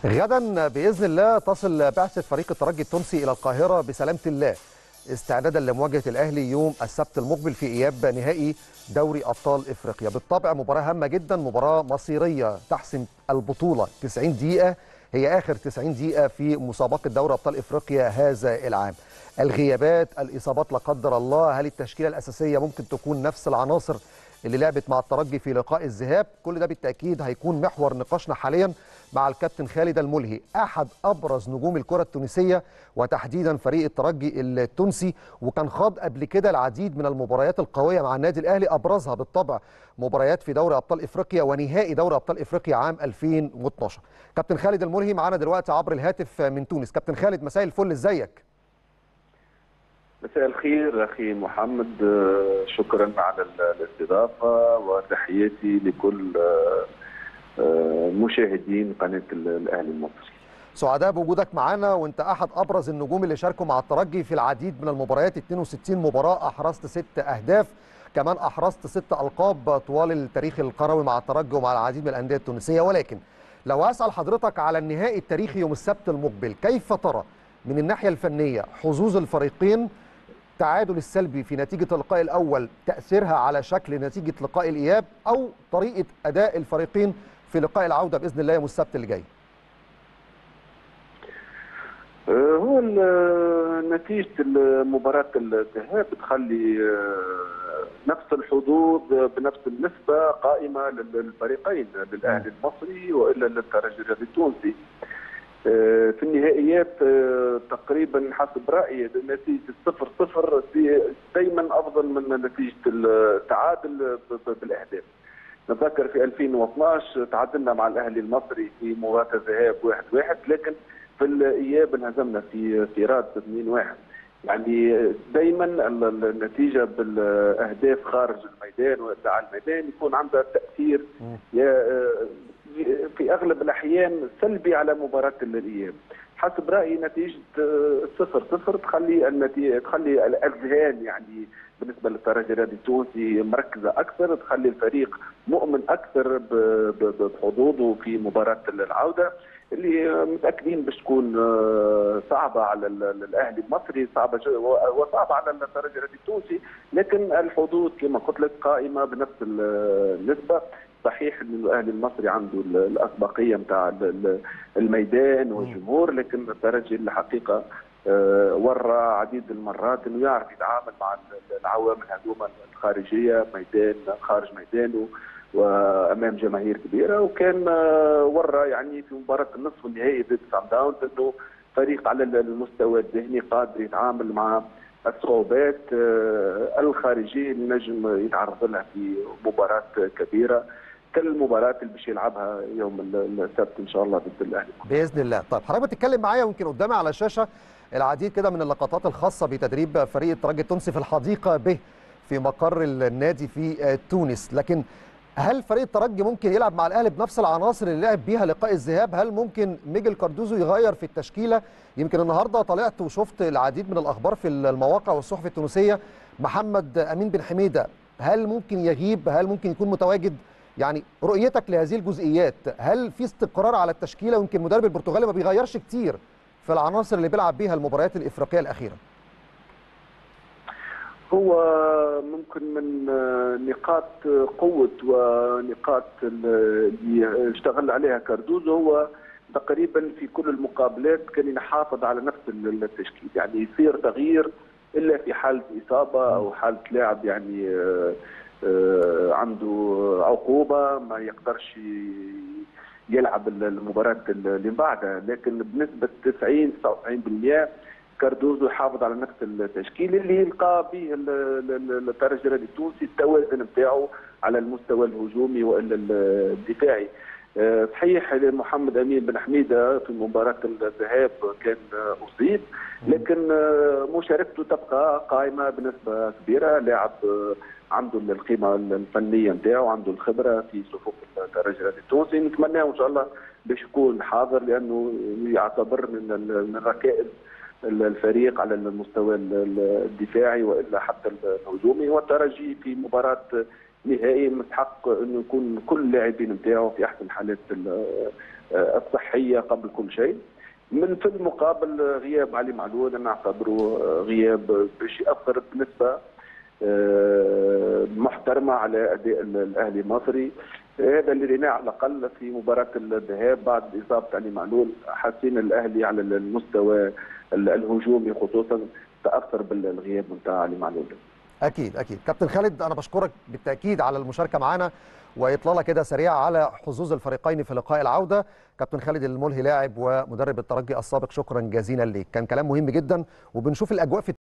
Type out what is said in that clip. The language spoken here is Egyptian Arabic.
غدا باذن الله تصل بعثه فريق الترجي التونسي الى القاهره بسلامه الله استعدادا لمواجهه الاهلي يوم السبت المقبل في اياب نهائي دوري ابطال افريقيا بالطبع مباراه هامه جدا مباراه مصيريه تحسم البطوله 90 دقيقه هي اخر 90 دقيقه في مسابقه دوري ابطال افريقيا هذا العام الغيابات الاصابات لا قدر الله هل التشكيله الاساسيه ممكن تكون نفس العناصر اللي لعبت مع الترجي في لقاء الذهاب كل ده بالتاكيد هيكون محور نقاشنا حاليا مع الكابتن خالد الملهي احد ابرز نجوم الكره التونسيه وتحديدا فريق الترجي التونسي وكان خاض قبل كده العديد من المباريات القويه مع النادي الاهلي ابرزها بالطبع مباريات في دوري ابطال افريقيا ونهائي دوري ابطال افريقيا عام 2012 كابتن خالد الملهي معانا دلوقتي عبر الهاتف من تونس كابتن خالد مساء الفل ازيك مساء الخير اخي محمد شكرا على الاستضافه وتحياتي لكل مشاهدين قناه الاهلي المصري. سعداء بوجودك معانا وانت احد ابرز النجوم اللي شاركوا مع الترجي في العديد من المباريات 62 مباراه احرزت ست اهداف كمان احرزت ست القاب طوال التاريخ القروي مع الترجي ومع العديد من الانديه التونسيه ولكن لو اسال حضرتك على النهائي التاريخي يوم السبت المقبل كيف ترى من الناحيه الفنيه حظوظ الفريقين التعادل السلبي في نتيجة اللقاء الأول تأثيرها على شكل نتيجة لقاء الإياب أو طريقة أداء الفريقين في لقاء العودة بإذن الله يوم السبت اللي جاي هو نتيجة مباراة الذهاب تخلي نفس الحظوظ بنفس النسبة قائمة للفريقين للأهلي المصري وإلا للترجي التونسي في النهائيات تقريبا حسب رايي نتيجه صفر صفر دائما افضل من نتيجه التعادل بالاهداف. نتذكر في 2012 تعادلنا مع الاهلي المصري في مباراه الذهاب 1-1 واحد واحد لكن في الاياب انهزمنا في في راد 2-1 يعني دائما النتيجه بالاهداف خارج الميدان ولا الميدان يكون عندها تاثير في اغلب الاحيان سلبي على مباراه الاياب حسب رايي نتيجه صفر صفر تخلي النتيجه تخلي الاذهان يعني بالنسبه للترجي الرياضي التونسي مركزه اكثر تخلي الفريق مؤمن اكثر بحظوظه في مباراه العوده اللي متاكدين باش تكون صعبه على الاهلي المصري صعبه وصعبه على الترجي الرياضي التونسي لكن الحظوظ كما قلت لك قائمه بنفس النسبه صحيح ان الاهلي المصري عنده الاسبقيه نتاع الميدان والجمهور لكن الترجي الحقيقه ورى عديد المرات انه يعرف يتعامل مع العوامل هذوما الخارجيه ميدان خارج ميدانه وامام جماهير كبيره وكان ورى يعني في مباراه النصف النهائي ضد سان داونز انه فريق على المستوى الذهني قادر يتعامل مع الصعوبات الخارجيه اللي نجم يتعرض لها في مباراه كبيره كالمباراه اللي باش يلعبها يوم السبت ان شاء الله ضد الاهلي باذن الله طيب حضرتك بتتكلم معايا ويمكن قدامي على الشاشه العديد كده من اللقطات الخاصه بتدريب فريق الترجي التونسي في الحديقه به في مقر النادي في تونس لكن هل فريق الترجي ممكن يلعب مع الاهلي بنفس العناصر اللي لعب بيها لقاء الذهاب هل ممكن ميجل كاردوزو يغير في التشكيله يمكن النهارده طلعت وشفت العديد من الاخبار في المواقع والصحف التونسيه محمد امين بن حميده هل ممكن يغيب هل ممكن يكون متواجد يعني رؤيتك لهذه الجزئيات هل في استقرار على التشكيله ويمكن المدرب البرتغالي ما بيغيرش كتير في العناصر اللي بيلعب بيها المباريات الافريقيه الاخيره هو ممكن من نقاط قوة ونقاط اللي اشتغل عليها كاردوزو هو تقريبا في كل المقابلات كان يحافظ على نفس التشكيل يعني يصير تغيير الا في حاله اصابه او حاله لاعب يعني عنده عقوبه ما يقدرش يلعب المباراه اللي بعدها لكن بنسبه 90 99% كاردوزو يحافظ على نفس التشكيل اللي يلقى به الترجي الرياضي التونسي التوازن نتاعو على المستوى الهجومي والا الدفاعي صحيح محمد امين بن حميده في مباراه الذهاب كان اصيب لكن مشاركته تبقى قائمه بنسبه كبيره لاعب عنده القيمه الفنيه نتاعو عنده الخبره في صفوف الترجي الرياضي التونسي نتمناه ان شاء الله باش يكون حاضر لانه يعتبر من من ركائز الفريق على المستوى الدفاعي والا حتى الهجومي والترجي في مباراه نهائي مستحق انه يكون كل اللاعبين نتاعو في احسن حالات الصحيه قبل كل شيء من في المقابل غياب علي معلول انا اعتبره غياب باش ياثر بنسبه محترمه على اداء الاهلي المصري هذا اللي ريناه على الاقل في مباراه الذهاب بعد اصابه علي معلول حاسين الاهلي على المستوى الهجومي خصوصا تاثر بالغياب نتاع علي معلول اكيد اكيد كابتن خالد انا بشكرك بالتاكيد على المشاركه معنا واطلاله كده سريعه على حظوظ الفريقين في لقاء العوده كابتن خالد الملهي لاعب ومدرب الترجي السابق شكرا جزيلا ليك كان كلام مهم جدا وبنشوف الاجواء في